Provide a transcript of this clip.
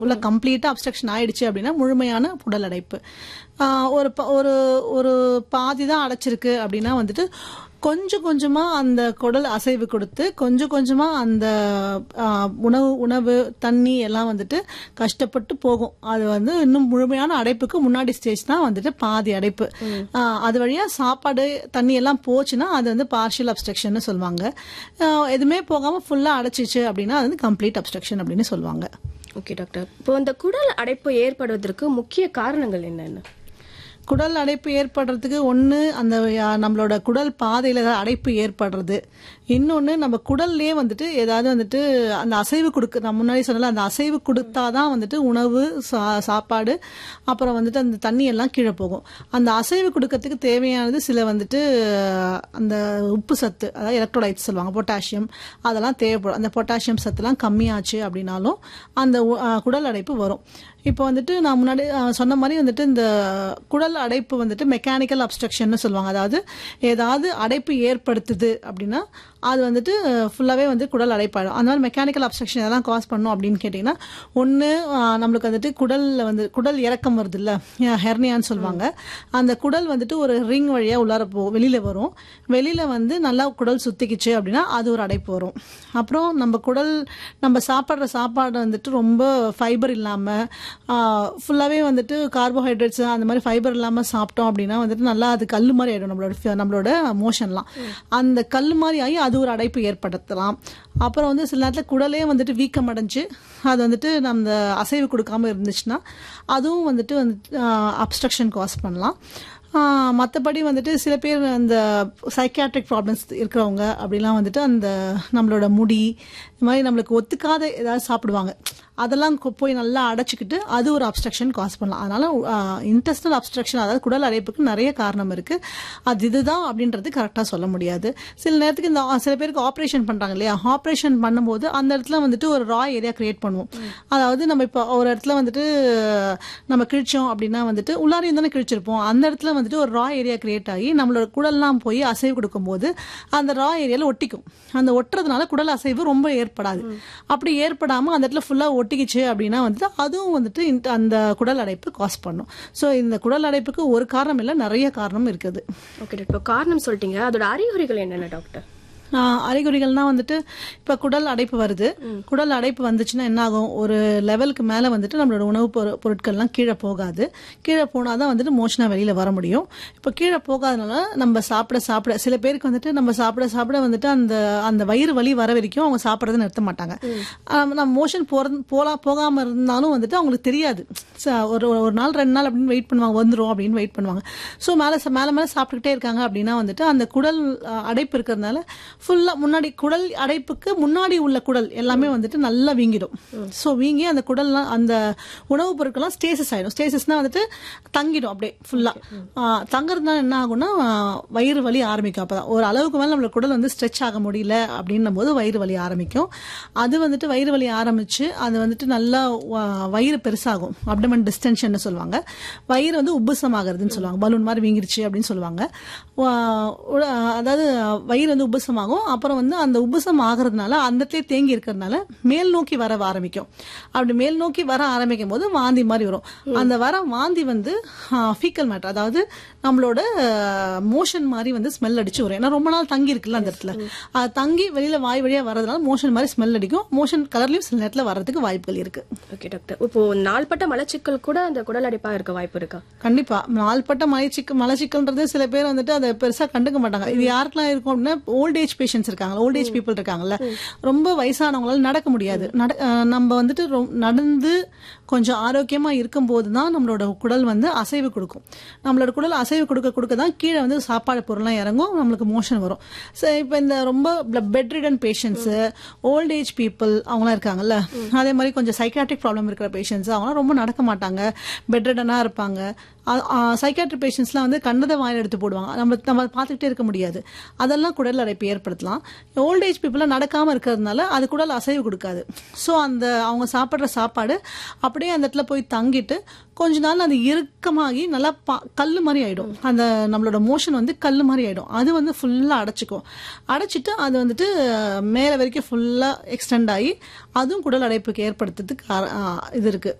உள்ள கம்ப்ளீட்டா அப்ஸ்ட்ரக்ஷன் ஆயிடுச்சு அப்படின்னா முழுமையான குடல் அடைப்பு ஆஹ் ஒரு ப- ஒரு ஒரு பாதி தான் அடைச்சிருக்கு அப்படின்னா வந்துட்டு கொஞ்சம் கொஞ்சமா அந்த குடல் அசைவு கொடுத்து கொஞ்சம் கொஞ்சமா அந்த ஆஹ், உணவு உணவு தண்ணி எல்லாம் வந்துட்டு கஷ்டப்பட்டு போகும் அது வந்து இன்னும் முழுமையான அடைப்புக்கு முன்னாடி ஸ்டேஜ் தான் வந்துட்டு பாதி அடைப்பு ஆஹ், அது வழியா சாப்பாடு தண்ணி எல்லாம் போச்சுன்னா அது வந்து பார்ஷியல் அப்ஸ்ட்ரக்ஷன் சொல்லுவாங்க ஆஹ், எதுவுமே போகாம ஃபுல்லா அடைச்சிச்சு அப்படின்னா அது வந்து கம்ப்ளீட் அப்ஸ்ட்ரக்ஷன் அப்படின்னு சொல்லுவாங்க ஓகே டாக்டர் இப்போ இந்த குடல் அடைப்பு ஏற்படுவதற்கு முக்கிய காரணங்கள் என்னென்ன குடல் அடைப்பு ஏற்படுறதுக்கு ஒன்று அந்த யா- நம்மளோட குடல் பாதையில் ஏதாவது அடைப்பு ஏற்படுறது இன்னொன்று நம்ம குடல்லே வந்துட்டு ஏதாவது வந்துட்டு அந்த அசைவு கொடுக்க நான் முன்னாடி சொன்னல அந்த அசைவு கொடுத்தாதான் வந்துட்டு உணவு சா- சாப்பாடு அப்புறம் வந்துட்டு அந்த தண்ணி எல்லாம் கீழே போகும் அந்த அசைவு கொடுக்கறதுக்கு தேவையானது சில வந்துட்டு அந்த உப்பு சத்து அதாவது எலக்ட்ரோலைட்ஸ் சொல்லுவாங்க பொட்டாசியம் அதெல்லாம் தேவைப்படும் அந்த பொட்டாசியம் சத்துலாம் கம்மியாச்சு அப்படின்னாலும் அந்த உ- அஹ் குடல் அடைப்பு வரும் இப்போ வந்துட்டு நான் முன்னாடி அஹ், சொன்ன மாதிரி வந்துட்டு இந்த குடல் அடைப்பு வந்துட்டு மெக்கானிக்கல் அப்ஸ்ட்ரக்ஷன் சொல்லுவாங்க அதாவது ஏதாவது அடைப்பு ஏற்படுத்துது அப்படின்னா அது வந்துட்டு ஃபுல்லாகவே வந்து குடல் அடைப்பாயிடும் அந்த மாதிரி மெக்கானிக்கல் அப்ஸ்ட்ரக்ஷன் எதெல்லாம் காஸ் பண்ணும் அப்படின்னு கேட்டிங்கன்னா ஒன்று நம்மளுக்கு வந்துட்டு குடலில் வந்து குடல் இறக்கம் வருது இல்லை ஹெர்னியான்னு சொல்லுவாங்க அந்த குடல் வந்துட்டு ஒரு ரிங் வழியாக உள்ளார போ வெளியில் வரும் வெளியில் வந்து நல்லா குடல் சுத்திக்கிச்சு அப்படின்னா அது ஒரு அடைப்பு வரும் அப்புறம் நம்ம குடல் நம்ம சாப்பிட்ற சாப்பாடு வந்துட்டு ரொம்ப ஃபைபர் இல்லாமல் ஃபுல்லாகவே வந்துட்டு கார்போஹைட்ரேட்ஸ் அந்த மாதிரி ஃபைபர் இல்லாமல் சாப்பிட்டோம் அப்படின்னா வந்துட்டு நல்லா அது கல் மாதிரி ஆயிடும் நம்மளோட fi- நம்மளோட மோஷன்லாம் அந்த கல் மாதிரி ஆகி அது ஒரு அடைப்பு ஏற்படுத்தலாம் அப்புறம் வந்து சில நேரத்தில் குடலே வந்துட்டு வீக்கம் அடைஞ்சு அது வந்துட்டு நம்ம அசைவு கொடுக்காம இருந்துச்சுன்னா அதுவும் வந்துட்டு வந்து அப்ஸ்ட்ரக்ஷன் காஸ் பண்ணலாம் மற்றபடி வந்துட்டு சில பேர் அந்த சைக்காட்ரிக் ப்ராப்ளம்ஸ் இருக்கிறவங்க அப்படிலாம் வந்துட்டு அந்த நம்மளோட முடி இந்த மாதிரி நம்மளுக்கு ஒத்துக்காத ஏதாவது சாப்பிடுவாங்க அதெல்லாம் கொ- போய் நல்லா அடைச்சிக்கிட்டு அது ஒரு அப்ஸ்ட்ரக்ஷன் காஸ் பண்ணலாம் அதனால இன்டெஸ்டல் அப்ஸ்ட்ரக்ஷன் அதாவது குடல் அடைப்புக்கு நிறைய காரணம் இருக்கு அது இதுதான் அப்படின்றது கரெக்டாக சொல்ல முடியாது சில நேரத்துக்கு இந்த ஆ- சில பேருக்கு ஆப்ரேஷன் பண்றாங்க இல்லையா ஆப்ரேஷன் பண்ணும்போது அந்த இடத்துல வந்துட்டு ஒரு ரா ஏரியா கிரியேட் பண்ணுவோம் அதாவது நம்ம இப்போ ஒரு இடத்துல வந்துட்டு நம்ம கிழிச்சோம் அப்படின்னா வந்துட்டு உள்ளாரையும் தானே கிழிச்சிருப்போம் அந்த இடத்துல வந்துட்டு ஒரு ரா ஏரியா கிரியேட் ஆகி நம்மளோட குடல்லாம் போய் அசைவு கொடுக்கும்போது அந்த ரா ஏரியால ஒட்டிக்கும் அந்த ஒட்டுறதுனால குடல் அசைவு ரொம்ப ஏற்படாது அப்படி ஏற்படாம அந்த இடத்துல ஃபுல்லா ஒட்டிக்கிச்சு அப்படின்னா வந்துட்டு அதுவும் வந்துட்டு இந்த- அந்த குடல் அடைப்பு காஸ் பண்ணும் ஸோ இந்த குடல் அடைப்புக்கு ஒரு காரணம் இல்லை நிறைய காரணம் இருக்குது ஓகே டாக்டர் இப்போ காரணம் சொல்லிட்டீங்க அதோட அறிகுறிகள் என்னென்ன டாக்டர் ஆஹ் அறிகுறிகள்னா வந்துட்டு இப்ப குடல் அடைப்பு வருது குடல் அடைப்பு வந்துச்சுன்னா என்ன ஆகும் ஒரு லெவலுக்கு மேல வந்துட்டு நம்மளோட உணவுப் பொரு- பொருட்கள்லாம் கீழே போகாது கீழே போனாதான் வந்துட்டு மோஷனா வெளியில வர முடியும் இப்ப கீழே போகாதனால நம்ம சாப்பிட சாப்பிட சில பேருக்கு வந்துட்டு நம்ம சாப்பிட சாப்பிட வந்துட்டு அந்த அந்த வயிறு வலி வர வரைக்கும் அவங்க சாப்பிடறதை நிறுத்த மாட்டாங்க ஆஹ் நம்ம மோஷன் போறது போலாம் போகாம இருந்தாலும் வந்துட்டு அவங்களுக்கு தெரியாது ச- ஒரு ஒரு நாள் ரெண்டு நாள் அப்படின்னு வெயிட் பண்ணுவாங்க வந்துரும் அப்படின்னு வெயிட் பண்ணுவாங்க ஸோ மேலே மேலே மேலே சாப்பிட்டுக்கிட்டே இருக்காங்க அப்படின்னா வந்துட்டு அந்த குடல் அஹ், அடைப்பு இருக்கிறதுனால ஃபுல்லாக முன்னாடி குடல் அடைப்புக்கு முன்னாடி உள்ள குடல் எல்லாமே வந்துட்டு நல்லா வீங்கிடும் ஸோ வீங்கி அந்த குடல்லாம் அந்த உணவுப் பொருட்கள்லாம் ஸ்டேசஸ் ஆயிடும் ஸ்டேசஸ்னா வந்துட்டு தங்கிடும் அப்படியே ஃபுல்லாக தங்குறதுனால என்ன ஆகும்னா அஹ், வயிறு வலி ஆரம்பிக்கும் அப்பதான் ஒரு அளவுக்கு மேலே நம்மளோட குடல் வந்து ஸ்ட்ரெச் ஆக முடியல அப்படின்னும் போது வயிறு வலி ஆரம்பிக்கும் அது வந்துட்டு வயிறு வலி ஆரம்பிச்சு அது வந்துட்டு நல்லா வ- வயிறு பெருசாகும் அப்டமன் டிஸ்டென்ஷன் சொல்லுவாங்க வயிறு வந்து உப்புசமாகிறதுன்னு சொல்லுவாங்க பலூன் மாதிரி வீங்கிருச்சு அப்படின்னு சொல்லுவாங்க வ- உட- அதாவது வயிறு வந்து உப்புசமாகும் அப்புறம் வந்து அந்த உப்புசம் ஆகிறதுனால அந்த இடத்துல தேங்கி இருக்கிறதுனால மேல் நோக்கி வர ஆரம்பிக்கும் அப்படி மேல் நோக்கி வர ஆரம்பிக்கும் போது வாந்தி மாதிரி வரும் அந்த வர வாந்தி வந்து ஃபீக்கல் மேட்டர் அதாவது நம்மளோட மோஷன் மாதிரி வந்து ஸ்மெல் அடிச்சு வரும் ஏன்னா ரொம்ப நாள் தங்கி இருக்குல்ல அந்த இடத்துல அது தங்கி வெளியில வாய் வழியா வர்றதுனால மோஷன் மாதிரி ஸ்மெல் அடிக்கும் மோஷன் கலர்லயும் சில நேரத்துல வர்றதுக்கு வாய்ப்புகள் இருக்கு ஓகே டாக்டர் இப்போ நாள்பட்ட மலச்சிக்கல் கூட அந்த குடல் அடைப்பா இருக்க வாய்ப்பு இருக்கா கண்டிப்பா நாள்பட்ட மலைச்சிக்கல் மலச்சிக்கல்ன்றது சில பேர் வந்துட்டு அதை பெருசா கண்டுக்க மாட்டாங்க இது யாருக்கெல்லாம் இருக்கும் அப்படின்னா ஓல்ட் ஏஜ் பேஷன்ஸ் இருக்காங்க ஓல்ட் ஏஜ் பீப்புள் இருக்காங்கல்ல ரொம்ப வயசானவங்களால நடக்க முடியாது நட- அஹ் நம்ம வந்துட்டு ரொ- நடந்து கொஞ்சம் ஆரோக்கியமா இருக்கும்போது தான் நம்மளோட குடல் வந்து அசைவு கொடுக்கும் நம்மளோட குடல் அசைவு கொடுக்க கொடுக்க தான் கீழே வந்து சாப்பாடு பொருள்லாம் இறங்கும் நம்மளுக்கு மோஷன் வரும் ஸோ இப்போ இந்த ரொம்ப bedridden patients old age people அவங்களாம் இருக்காங்கல்ல அதே மாதிரி கொஞ்சம் சைக்காட்ரிக் ப்ராப்ளம் இருக்கிற பேஷண்ட்ஸ் அவங்களாம் ரொம்ப நடக்க மாட்டாங்க பெட் ரிடனாக இருப்பாங்க சைக்காட்ரி பேஷண்ட்ஸ்லாம் வந்து கண்டதை வாயில் எடுத்து போடுவாங்க நம்ம நம்ம பார்த்துக்கிட்டே இருக்க முடியாது அதெல்லாம் குடல் அடைப்பு ஏற்படுத்தலாம் ஓல்டேஜ் பீப்புளாக நடக்காமல் இருக்கிறதுனால அது குடல் அசைவு கொடுக்காது ஸோ அந்த அவங்க சாப்பிட்ற சாப்பாடு அப்படியே அந்த இடத்துல போய் தங்கிட்டு கொஞ்ச நாள் அது இறுக்கமாகி நல்லா பா கல் மாதிரி ஆயிடும் அந்த நம்மளோட மோஷன் வந்து கல் மாதிரி ஆயிடும் அது வந்து ஃபுல்லாக அடைச்சிக்கும் அடைச்சிட்டு அது வந்துட்டு மேலே வரைக்கும் ஃபுல்லாக எக்ஸ்டெண்ட் ஆகி அதுவும் குடல் அடைப்புக்கு ஏற்படுத்துறதுக்கு ஆ- ஆ, இது இருக்கு